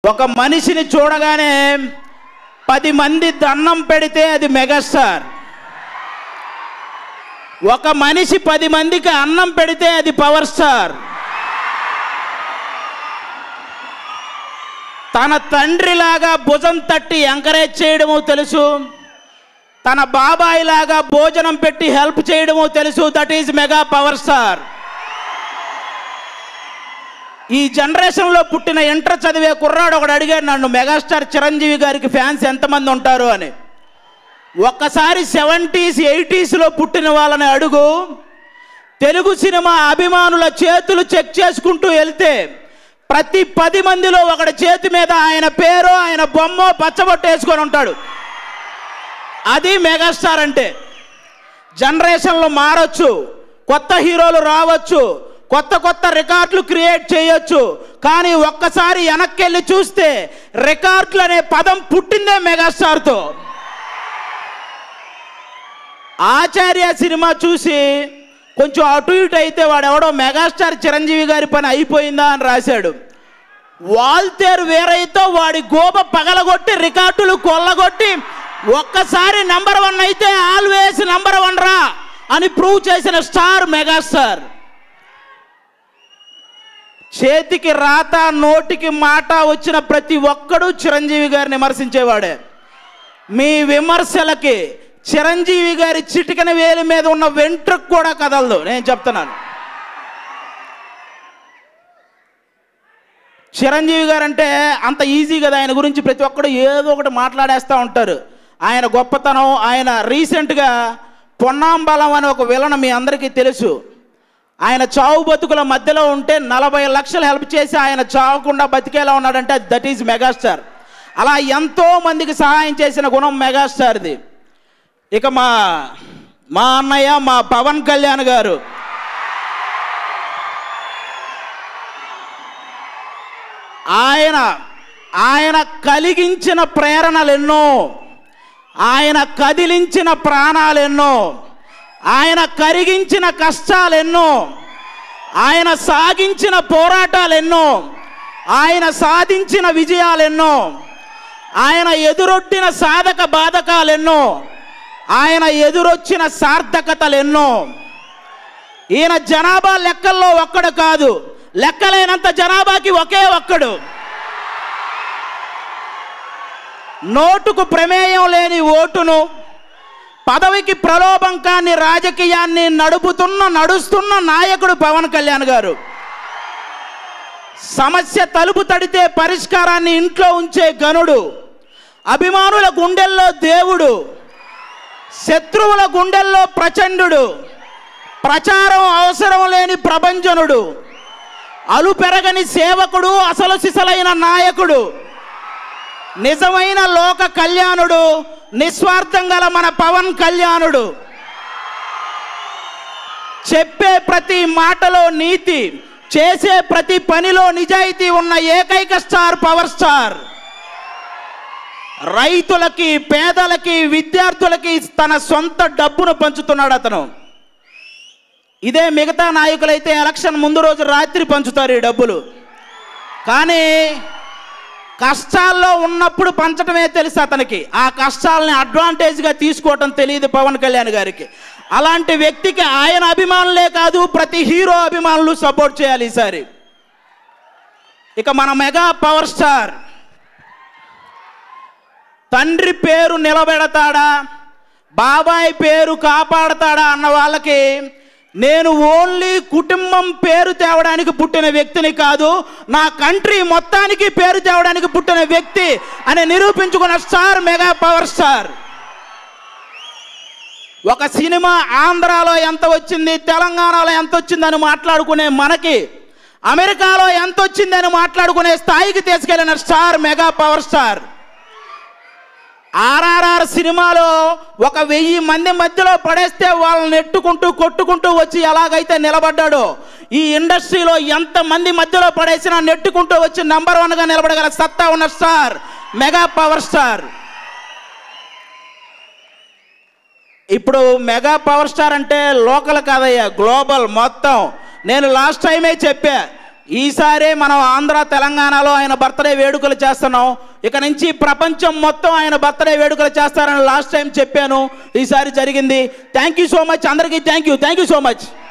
ఒక మనిషిని చూడగానే పది మంది దండం పెడితే అది మెగాస్టార్ ఒక మనిషి పది మందికి అన్నం పెడితే అది పవర్ స్టార్ తన తండ్రిలాగా భుజం తట్టి ఎంకరేజ్ చేయడము తెలుసు తన బాబాయ్ లాగా భోజనం పెట్టి హెల్ప్ చేయడము తెలుసు that is mega power star ఈ జనరేషన్లో పుట్టిన ఇంటర్ చదివే కుర్రాడు ఒకడు అడిగాడు నన్ను మెగాస్టార్ చిరంజీవి గారికి ఫ్యాన్స్ ఎంతమంది ఉంటారు అని ఒక్కసారి సెవెంటీస్ ఎయిటీస్లో పుట్టిన వాళ్ళని అడుగు తెలుగు సినిమా అభిమానుల చేతులు చెక్ చేసుకుంటూ వెళ్తే ప్రతి పది మందిలో ఒకడి చేతి మీద ఆయన పేరు ఆయన బొమ్మ పచ్చబొట్టు వేసుకొని ఉంటాడు అది మెగాస్టార్ అంటే జనరేషన్లు మారొచ్చు కొత్త హీరోలు రావచ్చు కొత్త కొత్త రికార్డులు క్రియేట్ చేయొచ్చు కానీ ఒక్కసారి వెనక్కి వెళ్ళి చూస్తే రికార్డులు అనే పదం పుట్టిందే మెగాస్టార్తో ఆచార్య సినిమా చూసి కొంచెం అటు ఇటు అయితే వాడు ఎవడో మెగాస్టార్ చిరంజీవి గారి పని అయిపోయిందా అని రాశాడు వాల్తేరు వేరైతో వాడి గోప పగలగొట్టి రికార్డులు కొల్లగొట్టి ఒక్కసారి నంబర్ వన్ అయితే ఆల్వేస్ నంబర్ వన్ రా అని ప్రూవ్ చేసిన స్టార్ మెగాస్టార్ చేతికి రాత నోటికి మాట వచ్చిన ప్రతి ఒక్కడు చిరంజీవి గారిని విమర్శించేవాడే మీ విమర్శలకి చిరంజీవి గారి చిటికన వేలి మీద ఉన్న వెంట్రుకు కూడా కదలదు నేను చెప్తున్నాను చిరంజీవి గారు అంటే అంత ఈజీ కదా ఆయన గురించి ప్రతి ఒక్కడు ఏదో ఒకటి మాట్లాడేస్తూ ఉంటారు ఆయన గొప్పతనం ఆయన రీసెంట్గా పొన్నాంబలం అనే ఒక విలన మీ అందరికీ తెలుసు ఆయన చావు బతుకుల మధ్యలో ఉంటే నలభై లక్షలు హెల్ప్ చేసి ఆయన చావకుండా బతికేలా ఉన్నాడంటే దట్ ఈజ్ మెగాస్టార్ అలా ఎంతో మందికి సహాయం చేసిన గుణం మెగాస్టార్ది ఇక మా మా అన్నయ్య మా పవన్ కళ్యాణ్ గారు ఆయన ఆయన కలిగించిన ప్రేరణలు ఎన్నో ఆయన కదిలించిన ప్రాణాలు ఎన్నో ఆయన కరిగించిన కష్టాలు ఎన్నో ఆయన సాగించిన పోరాటాలు ఎన్నో ఆయన సాధించిన విజయాలు ఎన్నో ఆయన ఎదురొట్టిన సాధక బాధకాలు ఎన్నో ఆయన ఎదురొచ్చిన సార్థకతలు ఎన్నో ఈయన జనాభా లెక్కల్లో ఒక్కడు కాదు లెక్కలేనంత జనాభాకి ఒకే ఒక్కడు నోటుకు ప్రమేయం లేని ఓటును పదవికి ప్రలోభం కాని రాజకీయాన్ని నడుపుతున్న నడుస్తున్న నాయకుడు పవన్ కళ్యాణ్ గారు సమస్య తలుపు తడితే పరిష్కారాన్ని ఇంట్లో ఉంచే గనుడు అభిమానుల గుండెల్లో దేవుడు శత్రువుల గుండెల్లో ప్రచండు ప్రచారం అవసరం లేని ప్రభంజనుడు అలు పెరగని సేవకుడు అసలు సిసలైన నాయకుడు నిజమైన లోక కళ్యాణుడు నిస్వార్థం గల మన పవన్ కళ్యాణుడు చెప్పే ప్రతి మాటలో నీతి చేసే ప్రతి పనిలో నిజాయితీ ఉన్న ఏకైక స్టార్ పవర్ స్టార్ రైతులకి పేదలకి విద్యార్థులకి తన సొంత డబ్బును పంచుతున్నాడు అతను ఇదే మిగతా నాయకులైతే ఎలక్షన్ ముందు రోజు రాత్రి పంచుతారు ఈ డబ్బులు కానీ కష్టాల్లో ఉన్నప్పుడు పంచడమే తెలుసు అతనికి ఆ కష్టాలని అడ్వాంటేజ్గా తీసుకోవటం తెలియదు పవన్ కళ్యాణ్ గారికి అలాంటి వ్యక్తికి ఆయన అభిమానులే కాదు ప్రతి హీరో అభిమానులు సపోర్ట్ చేయాలి ఈసారి ఇక మన మెగా పవర్ స్టార్ తండ్రి పేరు నిలబెడతాడా బాబాయ్ పేరు కాపాడతాడా అన్న వాళ్ళకి నేను ఓన్లీ కుటుంబం పేరు తేవడానికి పుట్టిన వ్యక్తిని కాదు నా కంట్రీ మొత్తానికి పేరు తేవడానికి పుట్టిన వ్యక్తి అని నిరూపించుకున్న స్టార్ మెగా పవర్ స్టార్ ఒక సినిమా ఆంధ్రాలో ఎంత వచ్చింది తెలంగాణలో ఎంత వచ్చిందని మాట్లాడుకునే మనకి అమెరికాలో ఎంత వచ్చిందని మాట్లాడుకునే స్థాయికి తీసుకెళ్లిన star mega power star RRR సినిమాలో ఒక వెయ్యి మంది మధ్యలో పడేస్తే వాళ్ళని నెట్టుకుంటూ కొట్టుకుంటూ వచ్చి ఎలాగైతే నిలబడ్డాడో ఈ ఇండస్ట్రీలో ఎంత మంది మధ్యలో పడేసినా నెట్టుకుంటూ వచ్చి నంబర్ వన్గా నిలబడగల సత్తా ఉన్న స్టార్ మెగా పవర్ స్టార్ ఇప్పుడు మెగా పవర్ స్టార్ అంటే లోకల్ కాదయ్యా గ్లోబల్ మొత్తం నేను లాస్ట్ టైమే చెప్పా ఈసారే మనం ఆంధ్ర తెలంగాణలో ఆయన బర్త్డే వేడుకలు చేస్తున్నాం ఇక నుంచి ప్రపంచం మొత్తం ఆయన బర్త్డే వేడుకలు చేస్తారని లాస్ట్ టైం చెప్పాను ఈసారి జరిగింది థ్యాంక్ యూ సో మచ్ అందరికీ thank you thank you so much